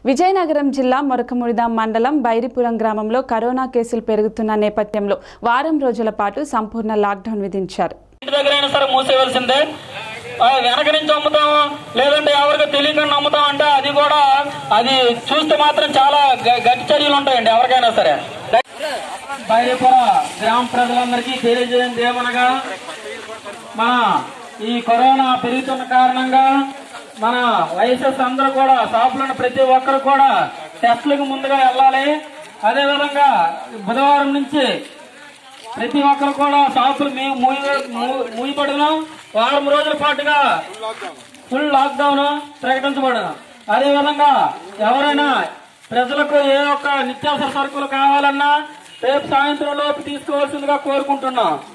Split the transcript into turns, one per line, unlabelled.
విజయనగరం జిల్లా మొరకముడిదాం మండలం బైరిపురం గ్రామంలో కరోనా కేసులు పెరుగుతున్న నేపథ్యంలో వారం రోజుల పాటు సంపూర్ణ లాక్డౌన్ విధించారు
ఇంటి దగ్గర అయినా సరే మూసేయవలసిందే ఆ, వెనక నుంచి అమ్ముతాం లేదంటే ఎవరికి తెలియకుండా అమ్ముతాం అంటే అది కూడా అది చూస్తే మాత్రం చాలా గ- గట్టి చర్యలు ఉంటాయండి ఎవరికైనా సరే బైరేపుర గ్రామ ప్రజలందరికీ తెలియజేయండి ఏమనగా మన ఈ కరోనా పెరుగుతున్న కారణంగా మన వైఎస్ఎస్ అందరూ కూడా షాపులను ప్రతి ఒక్కరు కూడా టెస్టులకు ముందుగా వెళ్ళాలి అదే విధంగా బుధవారం నుంచి ప్రతి ఒక్కరు కూడా షాపులు మేము మూయ- మూ- మూయబడిన వారం రోజుల పాటుగా ఫుల్ లాక్డౌన్ ప్రకటించబడను అదే విధంగా ఎవరైనా ప్రజలకు ఏ ఒక్క నిత్యావసర సరుకులు కావాలన్నా రేపు సాయంత్రం లోపు తీసుకోవాల్సిందిగా కోరుకుంటున్నాం